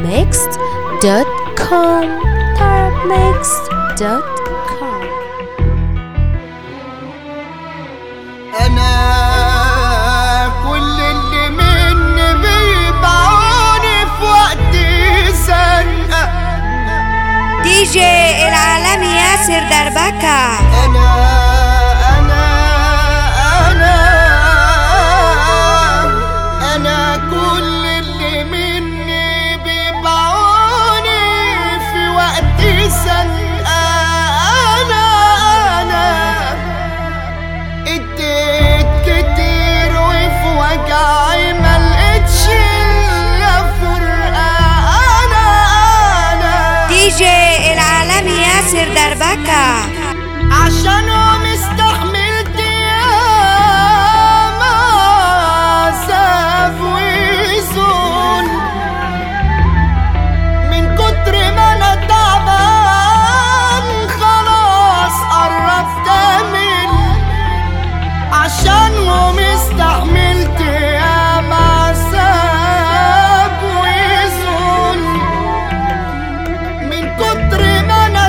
tarabmixed.com tarabmixed.com انا كل اللي مني بيبعوني في وقت زنقه دي جي العالمي ياسر دربكة انا انا انا انا كل اللي مني بيبعوني في وقت زنقه انا انا اديت كتير وفي وجعي ما لقيتش الا فرقه انا انا دي جي العالمي ياسر دربكة عشانهم استحملت ياما عذاب وذل من كتر ما انا تعبان خلاص قربت امل عشانهم استحملت ياما عذاب وذل من كتر ما انا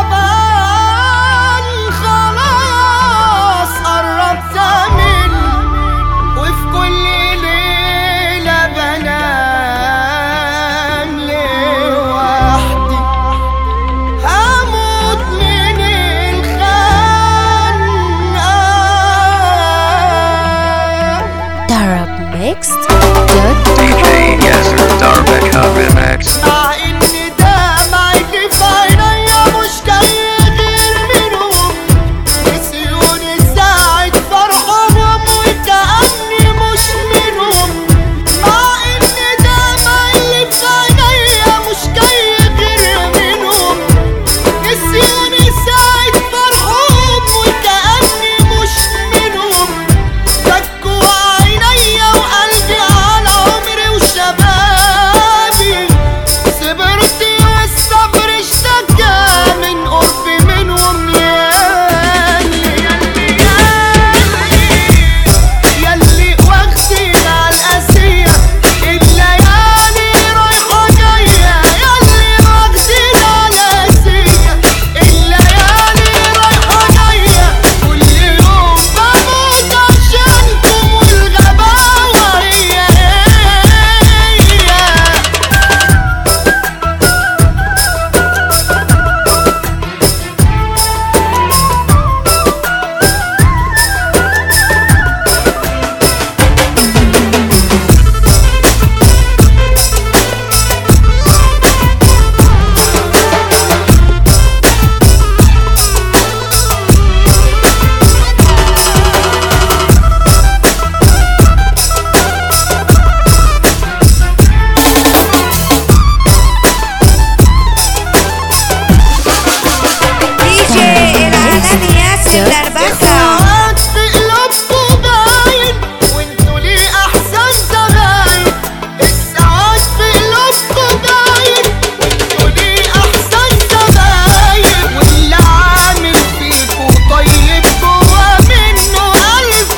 تعبان خلاص قربت امل وفي كل ليلة بنام لوحدي هموت من الخنقة tarabmixed.com DJ Yasser Darbek Remix. مع ان دمعي في عينيا مش جاي غير منهم نسيوني ساعة فرحهم وكأني مش منهم مع ان دمعي في عينيا مش جاي غير منهم نسيوني ساعة فرحهم وكأني مش منهم فكوا عينيا وقلبي على عمري وشبابي صبرت والصبر اشتكى من قرب منهم يالي يالي واخدين على القاسية الليالي رايحة جاية يالي واخدين على القاسية الليالي رايحة جاية كل يوم بموت عشانكم والغباوة هي هي دي جي العالمي ياسر دربكة ساعات في قلوبكوا باين وانتوا ليه احسن زمايل الساعات في قلوبكوا باين وانتوا ليه احسن زمايل واللي عامل فيكوا طيب جوا منه الف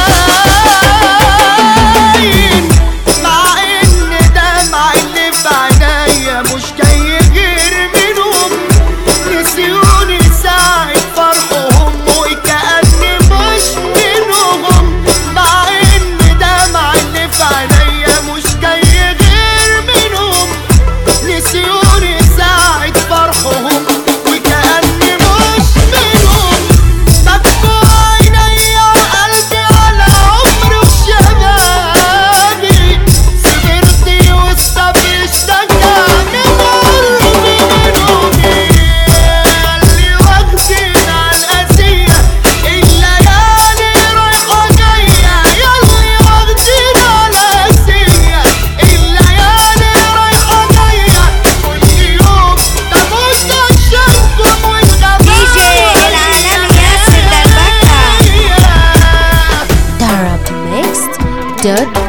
خاين مع ان دمع اللي في عينيا مش جاي غير منهم نسيوني ساعة فرحهم وكأني مش منهم مع ان دمع اللي في عينيا مش جاي غير منهم نسيوني ساعة فرحهم وكأني مش منهم بكوا عينيا وقلبي على عمري وشبابي صبرتي والصبر اشتكى من قلبي منهم اللي واخدين على القاسية الليالي رايحة جاية ياللي واخدين على القاسية الليالي رايحة جاية كل يوم بموت عشانكم والغباوة دي جي العالمي ياسر دربكة tarabmixed.com